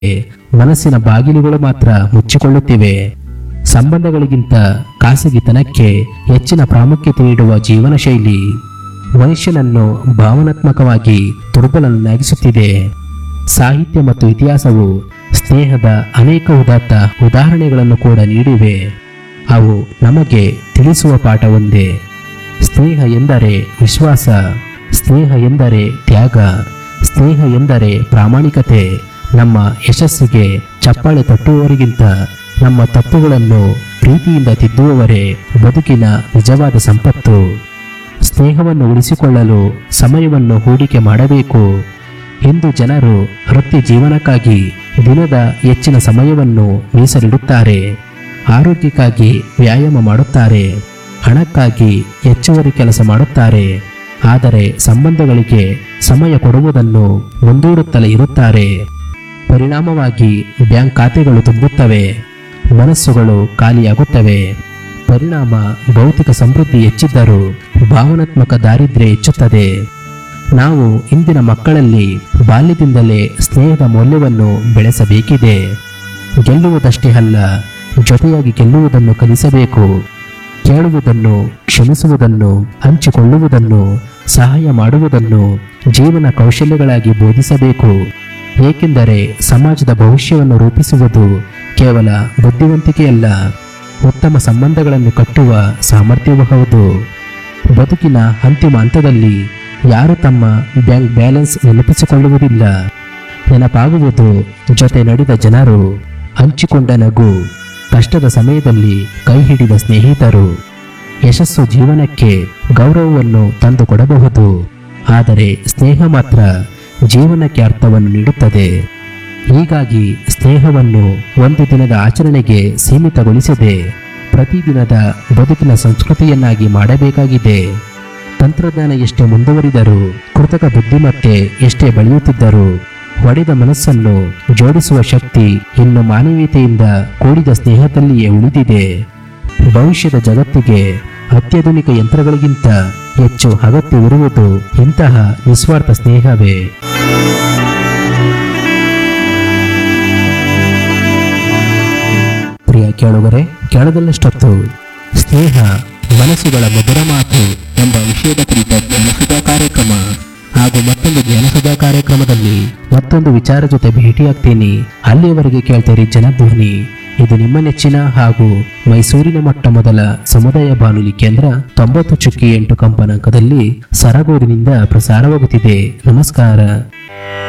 ಮನಸ್ಸಿನ ಬಾಗಿಲುಗಳು ಮಾತ್ರ ಮುಚ್ಚಿಕೊಳ್ಳುತ್ತಿವೆ ಸಂಬಂಧಗಳಿಗಿಂತ ಖಾಸಗಿತನಕ್ಕೆ ಹೆಚ್ಚಿನ ಪ್ರಾಮುಖ್ಯತೆ ನೀಡುವ ಜೀವನ ಶೈಲಿ ಮನುಷ್ಯನನ್ನು ಭಾವನಾತ್ಮಕವಾಗಿ ದುರ್ಬಲನಾಗಿಸುತ್ತಿದೆ ಸಾಹಿತ್ಯ ಮತ್ತು ಇತಿಹಾಸವು ಸ್ನೇಹದ ಅನೇಕ ಉದಾತ್ತ ಉದಾಹರಣೆಗಳನ್ನು ಕೂಡ ನೀಡಿವೆ ಅವು ನಮಗೆ ತಿಳಿಸುವ ಪಾಠ ಒಂದೇ ಸ್ನೇಹ ಎಂದರೆ ವಿಶ್ವಾಸ ಸ್ನೇಹ ಎಂದರೆ ತ್ಯಾಗ ಸ್ನೇಹ ಎಂದರೆ ಪ್ರಾಮಾಣಿಕತೆ ನಮ್ಮ ಯಶಸ್ಸಿಗೆ ಚಪ್ಪಾಳೆ ತಟ್ಟುವವರಿಗಿಂತ ನಮ್ಮ ತಪ್ಪುಗಳನ್ನು ಪ್ರೀತಿಯಿಂದ ತಿದ್ದುವವರೇ ಬದುಕಿನ ನಿಜವಾದ ಸಂಪತ್ತು ಸ್ನೇಹವನ್ನು ಉಳಿಸಿಕೊಳ್ಳಲು ಸಮಯವನ್ನು ಹೂಡಿಕೆ ಮಾಡಬೇಕು ಇಂದು ಜನರು ವೃತ್ತಿ ಜೀವನಕ್ಕಾಗಿ ದಿನದ ಹೆಚ್ಚಿನ ಸಮಯವನ್ನು ಮೀಸಲಿಡುತ್ತಾರೆ ಆರೋಗ್ಯಕ್ಕಾಗಿ ವ್ಯಾಯಾಮ ಮಾಡುತ್ತಾರೆ ಹಣಕ್ಕಾಗಿ ಹೆಚ್ಚುವರಿ ಕೆಲಸ ಮಾಡುತ್ತಾರೆ ಆದರೆ ಸಂಬಂಧಗಳಿಗೆ ಸಮಯ ಕೊಡುವುದನ್ನು ಮುಂದೂಡುತ್ತಲೇ ಇರುತ್ತಾರೆ ಪರಿಣಾಮವಾಗಿ ಬ್ಯಾಂಕ್ ಖಾತೆಗಳು ತುಂಬುತ್ತವೆ ಮನಸ್ಸುಗಳು ಖಾಲಿಯಾಗುತ್ತವೆ ಪರಿಣಾಮ ಭೌತಿಕ ಸಮೃದ್ಧಿ ಹೆಚ್ಚಿದ್ದರೂ ಭಾವನಾತ್ಮಕ ದಾರಿದ್ರ್ಯ ಹೆಚ್ಚುತ್ತದೆ ನಾವು ಇಂದಿನ ಮಕ್ಕಳಲ್ಲಿ ಬಾಲ್ಯದಿಂದಲೇ ಸ್ನೇಹದ ಮೌಲ್ಯವನ್ನು ಬೆಳೆಸಬೇಕಿದೆ ಗೆಲ್ಲುವುದಷ್ಟೇ ಅಲ್ಲ ಜೊತೆಯಾಗಿ ಗೆಲ್ಲುವುದನ್ನು ಕಲಿಸಬೇಕು ಕೇಳುವುದನ್ನು ಕ್ಷಮಿಸುವುದನ್ನು ಹಂಚಿಕೊಳ್ಳುವುದನ್ನು ಸಹಾಯ ಮಾಡುವುದನ್ನು ಜೀವನ ಕೌಶಲ್ಯಗಳಾಗಿ ಬೋಧಿಸಬೇಕು ಏಕೆಂದರೆ ಸಮಾಜದ ಭವಿಷ್ಯವನ್ನು ರೂಪಿಸುವುದು ಕೇವಲ ಬುದ್ಧಿವಂತಿಕೆಯಲ್ಲ ಉತ್ತಮ ಸಂಬಂಧಗಳನ್ನು ಕಟ್ಟುವ ಸಾಮರ್ಥ್ಯವೂ ಹೌದು ಬದುಕಿನ ಅಂತಿಮ ಹಂತದಲ್ಲಿ ಯಾರು ತಮ್ಮ ಬ್ಯಾಂಕ್ ಬ್ಯಾಲೆನ್ಸ್ ನೆನಪಿಸಿಕೊಳ್ಳುವುದಿಲ್ಲ ನೆನಪಾಗುವುದು ಜೊತೆ ನಡೆದ ಜನರು ಹಂಚಿಕೊಂಡ ನಗು ಕಷ್ಟದ ಸಮಯದಲ್ಲಿ ಕೈ ಹಿಡಿದ ಸ್ನೇಹಿತರು ಯಶಸ್ಸು ಜೀವನಕ್ಕೆ ಗೌರವವನ್ನು ತಂದುಕೊಡಬಹುದು ಆದರೆ ಸ್ನೇಹ ಮಾತ್ರ ಜೀವನಕ್ಕೆ ಅರ್ಥವನ್ನು ನೀಡುತ್ತದೆ ಹೀಗಾಗಿ ಸ್ನೇಹವನ್ನು ಒಂದು ದಿನದ ಆಚರಣೆಗೆ ಸೀಮಿತಗೊಳಿಸದೆ ಪ್ರತಿದಿನದ ಬದುಕಿನ ಸಂಸ್ಕೃತಿಯನ್ನಾಗಿ ಮಾಡಬೇಕಾಗಿದೆ ತಂತ್ರಜ್ಞಾನ ಎಷ್ಟೇ ಮುಂದುವರಿದರೂ ಕೃತಕ ಬುದ್ಧಿಮತ್ತೆ ಎಷ್ಟೇ ಬೆಳೆಯುತ್ತಿದ್ದರೂ ಒಡೆದ ಮನಸ್ಸನ್ನು ಜೋಡಿಸುವ ಶಕ್ತಿ ಇನ್ನು ಮಾನವೀಯತೆಯಿಂದ ಕೂಡಿದ ಸ್ನೇಹದಲ್ಲಿಯೇ ಉಳಿದಿದೆ ಭವಿಷ್ಯದ ಜಗತ್ತಿಗೆ ಅತ್ಯಾಧುನಿಕ ಯಂತ್ರಗಳಿಗಿಂತ ಹೆಚ್ಚು ಅಗತ್ಯವಿರುವುದು ಇಂತಹ ನಿಸ್ವಾರ್ಥ ಸ್ನೇಹವೇ ಪ್ರಿಯ ಕೇಳುಗರೆ ಕೇಳದಲ್ಲಷ್ಟೊತ್ತು ಸ್ನೇಹ ಮನಸ್ಸುಗಳ ಮಧುರ ಮಾತು ಎಂಬ ವಿಷಯದ ಕುರಿತ ಜ್ಞಾನಸುಧಾ ಕಾರ್ಯಕ್ರಮ ಹಾಗೂ ಮತ್ತೊಂದು ಜ್ಞಾನಸುಧಾ ಕಾರ್ಯಕ್ರಮದಲ್ಲಿ ಮತ್ತೊಂದು ವಿಚಾರ ಜೊತೆ ಭೇಟಿಯಾಗ್ತೀನಿ ಅಲ್ಲಿಯವರೆಗೆ ಕೇಳ್ತೀರಿ ಜನಧ್ವನಿ ಇದು ನಿಮ್ಮ ನೆಚ್ಚಿನ ಹಾಗೂ ಮೈಸೂರಿನ ಮೊಟ್ಟ ಮೊದಲ ಸಮುದಾಯ ಬಾನುಲಿ ಕೇಂದ್ರ ತೊಂಬತ್ತು ಚುಕ್ಕಿ ಎಂಟು ಕಂಪನಾಂಕದಲ್ಲಿ ಸರಗೂರಿನಿಂದ ಪ್ರಸಾರವಾಗುತ್ತಿದೆ ನಮಸ್ಕಾರ